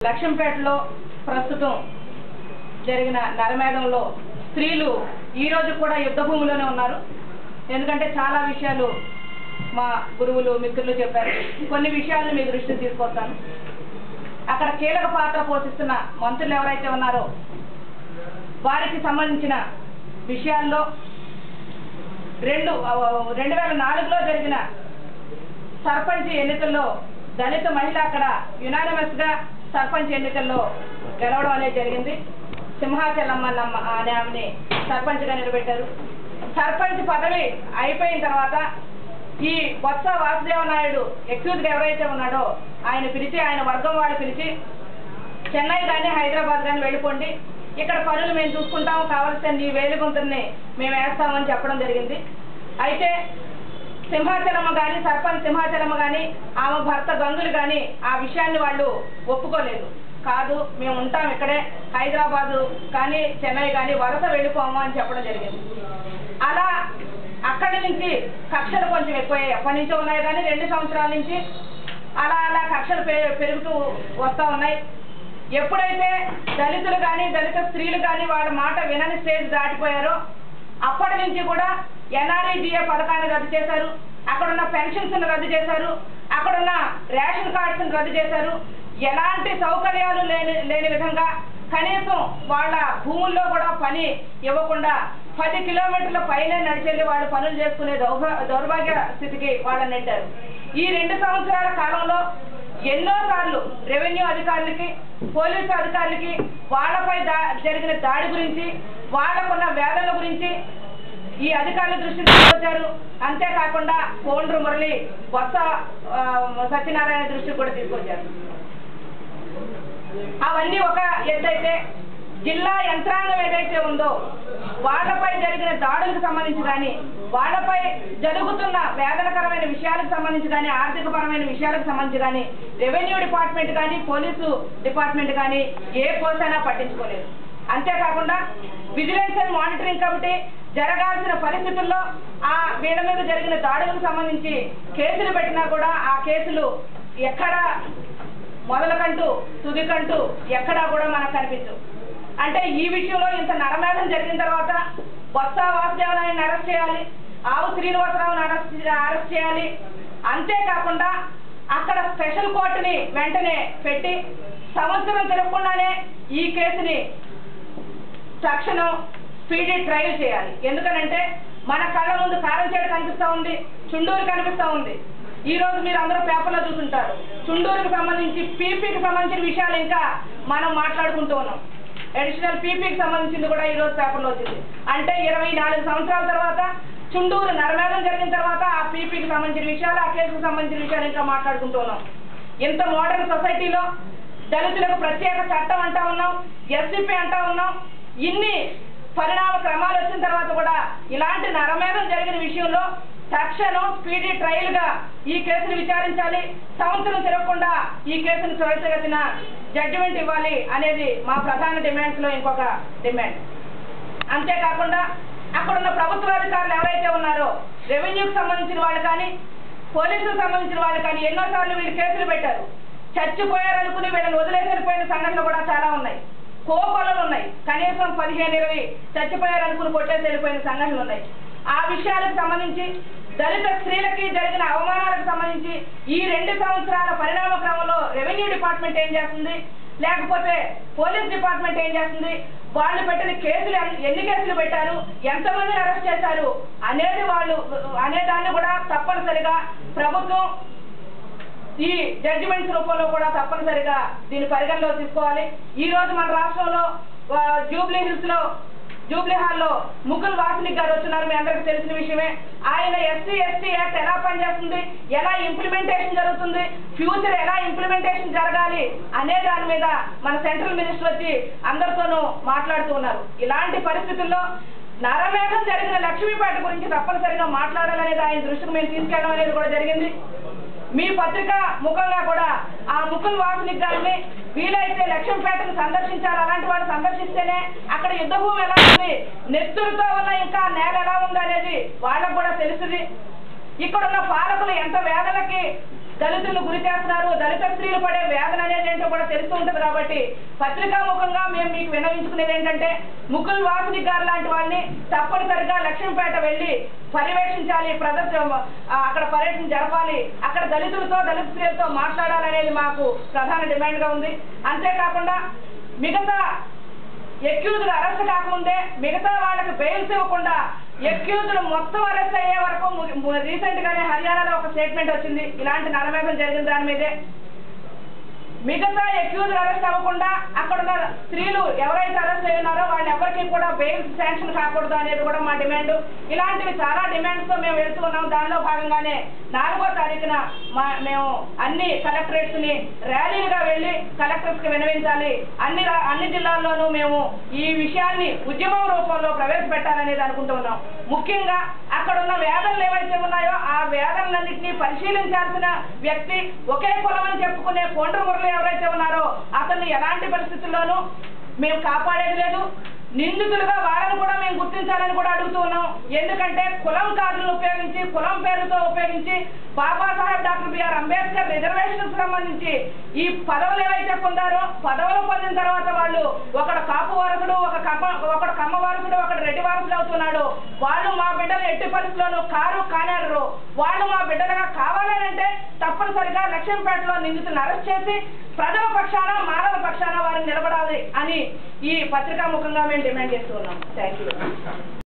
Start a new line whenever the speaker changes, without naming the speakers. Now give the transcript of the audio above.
లక్ష్మీపేటలో ప్రస్తుతం జరిగిన నరమేధంలో స్త్రీలు ఈ రోజు కూడా యుద్ధ భూమిలోనే ఉన్నారు ఎందుకంటే చాలా విషయాలు మా గురువులు మిత్రులు చెప్పారు కొన్ని విషయాలను మీ దృష్టికి తీసుకొస్తాను అక్కడ కీలక పాత్ర పోషిస్తున్న మంత్రులు ఎవరైతే ఉన్నారో వారికి సంబంధించిన విషయాల్లో రెండు రెండు వేల నాలుగులో జరిగిన సర్పంచ్ ఎన్నికల్లో దళిత మహిళ అక్కడ యునానిమస్ గా సర్పంచ్ ఎన్నికల్లో గెలవడం అనేది జరిగింది సింహాచలమ్మ నమ్మ అనే ఆమెని సర్పంచ్ గా నిలబెట్టారు సర్పంచ్ పదవి అయిపోయిన తర్వాత ఈ బొత్స వాసుదేవ నాయుడు ఎక్స్క్యూజ్ గా ఎవరైతే ఉన్నాడో ఆయన పిలిచి ఆయన వర్గం వాళ్ళు పిలిచి చెన్నై కానీ హైదరాబాద్ కానీ వెళ్ళిపోండి ఇక్కడ పనులు మేము చూసుకుంటాము కావలసిన నీ వేలుగుంటుని మేము వేస్తామని చెప్పడం జరిగింది అయితే సింహాచలమ్మ కానీ సర్పంచ్ సింహాచలమ్మ కానీ ఆమె భర్త గంగులు కానీ ఆ విషయాన్ని వాళ్ళు ఒప్పుకోలేదు కాదు మేము ఉంటాం ఇక్కడే హైదరాబాదు కానీ చెన్నై కానీ వలస వెళ్ళిపోము అని చెప్పడం జరిగింది అలా అక్కడి నుంచి కక్షలు కొంచెం ఎక్కువయ్యాయి ఎప్పటి నుంచో ఉన్నాయి కానీ రెండు సంవత్సరాల నుంచి అలా అలా కక్షలు పె- పెరుగుతూ వస్తూ ఉన్నాయి ఎప్పుడైతే దళితులు కానీ దళిత స్త్రీలు కానీ వాళ్ళ మాట వినని స్టేజ్ దాటిపోయారో అప్పటి నుంచి కూడా ఎన్ఆర్ఈజిఏ పథకాన్ని రద్దు చేశారు అక్కడున్న పెన్షన్స్ రద్దు చేశారు అక్కడున్న రేషన్ కార్డ్స్ రద్దు చేశారు ఎలాంటి సౌకర్యాలు లేని లేని విధంగా కనీసం వాళ్ళ భూముల్లో కూడా పని ఇవ్వకుండా పది కిలోమీటర్ల పైనే నడిచెళ్ళి వాళ్ళు పనులు చేసుకునే దౌర్భా దౌర్భాగ్య స్థితికి వాళ్ళని నెట్టారు ఈ రెండు సంవత్సరాల కాలంలో ఎన్నోసార్లు రెవెన్యూ అధికారులకి పోలీసు అధికారులకి వాళ్ళపై దా జరిగిన దాడి గురించి వాళ్ళకున్న వేదనల గురించి ఈ అధికారుల దృష్టికి తీసుకొచ్చారు అంతేకాకుండా కోండ్రు మురళి బొత్స ఆ, సత్యనారాయణ దృష్టికి కూడా తీసుకొచ్చారు అవన్నీ ఒక ఎత్తైతే జిల్లా యంత్రాంగం ఏదైతే ఉందో వాళ్ళపై జరిగిన దాడులకు సంబంధించి కానీ వాళ్ళపై జరుగుతున్న వేదనకరమైన విషయాలకు సంబంధించి కానీ ఆర్థికపరమైన విషయాలకు సంబంధించి కానీ రెవెన్యూ డిపార్ట్మెంట్ కానీ పోలీసు డిపార్ట్మెంట్ కానీ ఏ పోసైనా పట్టించుకోలేదు అంతేకాకుండా విజిలెన్స్ అండ్ మానిటరింగ్ కమిటీ జరగాల్సిన పరిస్థితుల్లో ఆ వీళ్ళ మీద జరిగిన దాడులకు సంబంధించి కేసులు పెట్టినా కూడా ఆ కేసులు ఎక్కడ మొదలకంటూ తుదికంటూ ఎక్కడా కూడా మనకు కనిపించవు అంటే ఈ విషయంలో ఇంత నరమేధం జరిగిన తర్వాత బొత్స వాసుదేవనాయన్ని అరెస్ట్ చేయాలి ఆవు శ్రీనివాసరావుని అరెస్ట్ అరెస్ట్ చేయాలి అంతేకాకుండా అక్కడ స్పెషల్ కోర్టుని వెంటనే పెట్టి సంవత్సరం తిరగకుండానే ఈ కేసుని తక్షణం స్పీడీ ట్రయల్ చేయాలి ఎందుకనంటే మన కళ్ళ ముందు కారం చేడు కనిపిస్తా ఉంది చుండూరు కనిపిస్తా ఉంది ఈ రోజు మీరు అందరూ పేపర్లో చూసుంటారు చుండూరుకు సంబంధించి పీపీకి సంబంధించిన విషయాలు ఇంకా మనం మాట్లాడుకుంటూ ఉన్నాం అడిషనల్ పీపీకి సంబంధించింది కూడా ఈ రోజు పేపర్లో వచ్చింది అంటే ఇరవై నాలుగు సంవత్సరాల తర్వాత చుండూరు నరమేధం జరిగిన తర్వాత ఆ పీపీకి సంబంధించిన విషయాలు ఆ కేసుకు సంబంధించిన విషయాలు ఇంకా మాట్లాడుకుంటూ ఉన్నాం ఇంత మోడర్న్ సొసైటీలో దళితులకు ప్రత్యేక చట్టం అంటా ఉన్నాం ఎస్సీపీ అంటా ఉన్నాం ఇన్ని పరిణామ క్రమాలు వచ్చిన తర్వాత కూడా ఇలాంటి నరమేధం జరిగిన విషయంలో తక్షణం స్పీడీ ట్రయల్ గా ఈ కేసును విచారించాలి సంవత్సరం తిరగకుండా ఈ కేసును త్వరితగతిన జడ్జిమెంట్ ఇవ్వాలి అనేది మా ప్రధాన డిమాండ్స్ లో ఇంకొక డిమాండ్ అంతేకాకుండా అక్కడున్న ప్రభుత్వ అధికారులు ఎవరైతే ఉన్నారో రెవెన్యూకి సంబంధించిన వాళ్ళు కానీ పోలీసులకు సంబంధించిన వాళ్ళు కానీ ఎన్నోసార్లు వీళ్ళు కేసులు పెట్టారు చచ్చిపోయారనుకుని వీళ్ళని వదిలేసి వెళ్ళిపోయిన సంఘటనలు కూడా చాలా ఉన్నాయి కోకొలలు ఉన్నాయి కనీసం పదిహేను ఇరవై చచ్చిపోయారనుకుని కొట్టేసి వెళ్ళిపోయిన సంఘటనలు ఉన్నాయి ఆ విషయాలకు సంబంధించి దళిత స్త్రీలకి జరిగిన అవమానాలకు సంబంధించి ఈ రెండు సంవత్సరాల పరిణామ క్రమంలో రెవెన్యూ డిపార్ట్మెంట్ ఏం చేస్తుంది లేకపోతే పోలీస్ డిపార్ట్మెంట్ ఏం చేస్తుంది వాళ్ళు పెట్టిన కేసులు ఎన్- ఎన్ని కేసులు పెట్టారు ఎంతమందిని అరెస్ట్ చేశారు అనేది వాళ్ళు అనేదాన్ని కూడా తప్పనిసరిగా ప్రభుత్వం ఈ జడ్జిమెంట్స్ రూపంలో కూడా తప్పనిసరిగా దీన్ని పరిగణలో తీసుకోవాలి ఈ రోజు మన రాష్ట్రంలో ఆ, జూబ్లీ హిల్స్ లో జూబ్లీ హాల్లో ముకుల్ వాసనిక్ గారు వచ్చినారు మీ అందరికీ తెలిసిన విషయమే ఆయన ఎస్సీ ఎస్టీ యాక్ట్ ఎలా పనిచేస్తుంది ఎలా ఇంప్లిమెంటేషన్ జరుగుతుంది ఫ్యూచర్ ఎలా ఇంప్లిమెంటేషన్ జరగాలి అనే దాని మీద మన సెంట్రల్ మినిస్టర్ వచ్చి అందరితోనూ మాట్లాడుతూ ఉన్నారు ఇలాంటి పరిస్థితుల్లో నరమేఘం జరిగిన లక్ష్మీపేట గురించి తప్పనిసరిగా మాట్లాడాలనేది ఆయన దృష్టికి మేము తీసుకెళ్ళడం అనేది కూడా జరిగింది మీ పత్రిక ముఖంగా కూడా ఆ ముకుల్ వాసనిక్ గారిని వీలైతే లక్ష్మీపేటను సందర్శించాలి అలాంటి వాళ్ళు సందర్శిస్తేనే అక్కడ యుద్ధ భూమి ఎలా ఉంది నెత్తురుతో ఉన్న ఇంకా నేల ఎలా ఉంది అనేది వాళ్ళకు కూడా తెలుస్తుంది ఇక్కడ ఉన్న పాలకులు ఎంత వేదనకి దళితులను గురి చేస్తున్నారు దళిత స్త్రీలు పడే వేదన అనేది ఏంటో కూడా తెలుస్తూ ఉంటుంది కాబట్టి పత్రికాముఖంగా మేము మీకు వినవించుకునేది ఏంటంటే ముకుల్ వాసుని గారు లాంటి వాళ్ళని తప్పనిసరిగా లక్ష్మీపేట వెళ్ళి పర్యవేక్షించాలి ప్రదర్శన ఆ, అక్కడ పర్యటన జరపాలి అక్కడ దళితులతో దళిత స్త్రీలతో మాట్లాడాలనేది మాకు ప్రధాన డిమాండ్ గా ఉంది అంతేకాకుండా మిగతా ఎక్యూజులు అరెస్ట్ కాకముందే మిగతా వాళ్ళకి బెయిల్స్ ఇవ్వకుండా ఎక్యూజులు మొత్తం అరెస్ట్ అయ్యే వరకు రీసెంట్ గానే హర్యానాలో ఒక స్టేట్మెంట్ వచ్చింది ఇలాంటి నరమేధం జరిగిన దాని మీదే మిగతా ఎక్యూజులు అరెస్ట్ అవ్వకుండా అక్కడ ఉన్న స్త్రీలు ఎవరైతే అరెస్ట్ అయి ఉన్నారో వాళ్ళని ఎవరికి కూడా బెయిల్ శాంక్షన్ కాకూడదు అనేది కూడా మా డిమాండ్ ఇలాంటివి చాలా డిమాండ్స్ తో మేము వెళ్తూ ఉన్నాం దానిలో భాగంగానే నాలుగో తారీఖున మా మేము అన్ని కలెక్టరేట్స్ ని ర్యాలీలుగా వెళ్ళి కలెక్టర్స్ కి వినవించాలి అన్ని రా- అన్ని జిల్లాల్లోనూ మేము ఈ విషయాన్ని ఉద్యమం రూపంలో ప్రవేశపెట్టాలనేది అనుకుంటూ ఉన్నాం ముఖ్యంగా అక్కడ ఉన్న వేదనలు ఏవైతే ఉన్నాయో ఆ వేదనలన్నింటినీ పరిశీలించాల్సిన వ్యక్తి ఒకే కులం అని చెప్పుకునే కొండ్ర మురళి ఎవరైతే ఉన్నారో అతన్ని ఎలాంటి పరిస్థితుల్లోనూ మేము కాపాడేది లేదు నిందితులుగా వాళ్ళని కూడా మేము గుర్తించాలని కూడా అడుగుతూ ఉన్నాం ఎందుకంటే కులం కార్డులను ఉపయోగించి కులం పేరుతో ఉపయోగించి Babasaheb doctor BR Ambedkar reservation సంబంధించి ఈ పదవులు ఏవైతే పొందారో పదవులు పొందిన తర్వాత వాళ్ళు ఒకడు కాపు వారసుడు ఒక కమ్మ ఒకడు కమ్మ వారసుడు ఒకడు రెడ్డి వారసుడు అవుతున్నాడు వాళ్ళు మా బిడ్డలు ఎట్టి పరిస్థితుల్లోనూ కారు కానేరు వాళ్ళు మా బిడ్డలుగా కావాలనంటే తప్పనిసరిగా లక్ష్మీపేటలో నిందితులను అరెస్ట్ చేసి ప్రజల పక్షాన మానవ పక్షాన వారిని నిలబడాలి అని ఈ పత్రికా ముఖంగా మేము డిమాండ్ చేస్తూ ఉన్నాం థ్యాంక్ యూ